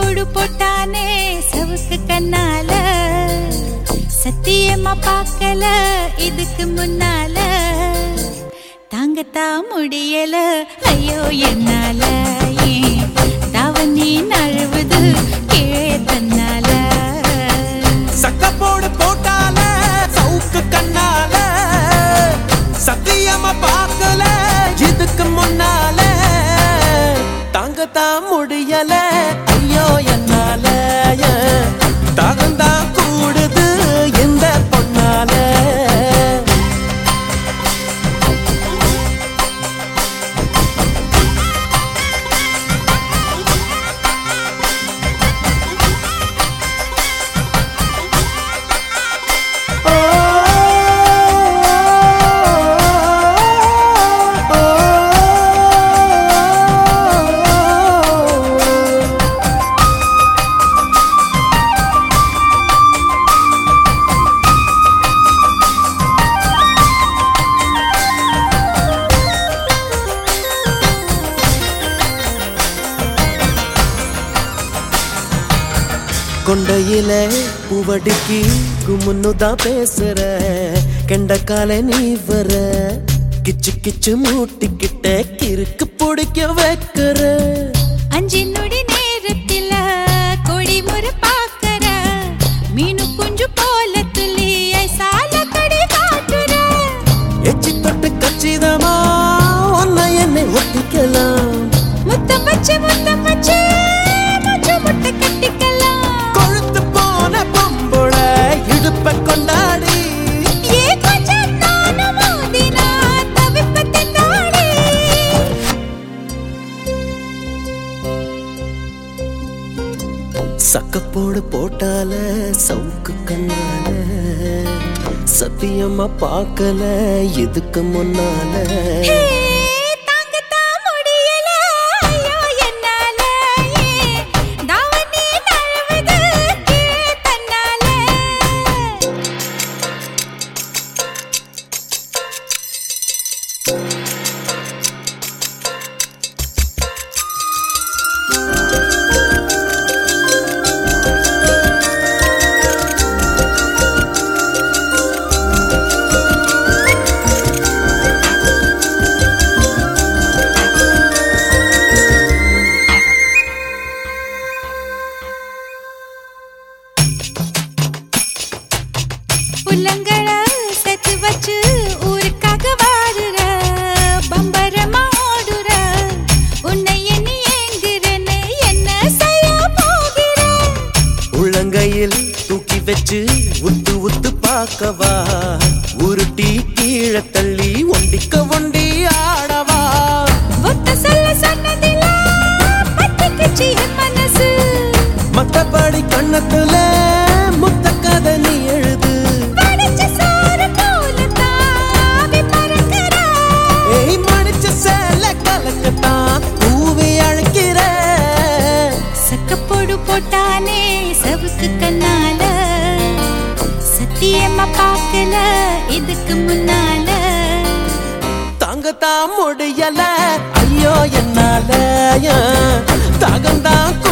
போடு போட்டானே சவுக்கு கண்ணால சத்தியமா பார்க்கல இதுக்கு முன்னால தாங்கத்தான் முடியல ஐயோ என்னால ஏன் தாவணி நழுவுது கீழே தன்னால சக்கப்போடு போட்டால சவுக்கு கண்ணால சத்தியமா பார்க்கல இதுக்கு முன்னால தாங்கத்தான் முடியல ஐயோ என்னால தாகந்தான் கூடுது இந்த பொண்ணால கொண்டையில பூவடிக்கு குமுன்னு தான் பேசுற கெண்டக்கால நீ வர கிச்சு கிச்சு மூட்டிக்கிட்ட கிறுக்கு பிடிக்க வைக்கிற அஞ்சு நொடி நேரத்தில கொடி முறை பார்க்கற மீனு குஞ்சு போல துள்ளி ஐசால கடி காட்டுற எச்சி தொட்டு கச்சிதமா ஒன்ன என்னை ஒட்டிக்கலாம் முத்தம் வச்சு முத்தம் வச்சு மூச்சு முட்டை கட்டிக்கலாம் கொழுத்து போன பொம்புள இடுப்ப கொண்டாடி ஏ கொஞ்சம் நானும் மோதினா தவிப்பத்தின் தாடி சக்கப்போடு போட்டால சவுக்கு கண்ணால சத்தியமா பார்க்கல இதுக்கு முன்னால ஹே, தாங்கத்தான் முடியல ஐயோ என்னால ஏன் தாவணி நழுவுது கீழே தன்னால உள்ளங்கள சேர்த்து வச்சு ஊருக்காக வாடுற பம்பரமா ஓடுற உன்னை எண்ணி ஏங்குறேன்னு என்ன செய்ய போகிற உள்ளங்கையில் தூக்கி வச்சு உத்து உத்து பார்க்கவா உருட்டி கீழே தள்ளி ஒண்டிக்க ஒண்டி ஆடவா ஒத்த சொல்ல சொன்னதில பத்திக்குச்சு என் மனசு மத்தபடி கண்ணத்துல முத்த கதை நீ எழுது வடிச்ச சோறு போல தாவி பறக்கிற ஏய் மடிச்ச சேல கலக்கத்தான் பூவி அழைக்கிற சக்கப்போடு போட்டானே சவுக்கு கண்ணால சத்தியமா பார்க்கல இதுக்கு முன்னால தாங்கத்தான் முடியல ஐயோ என்னால தாகம்தான்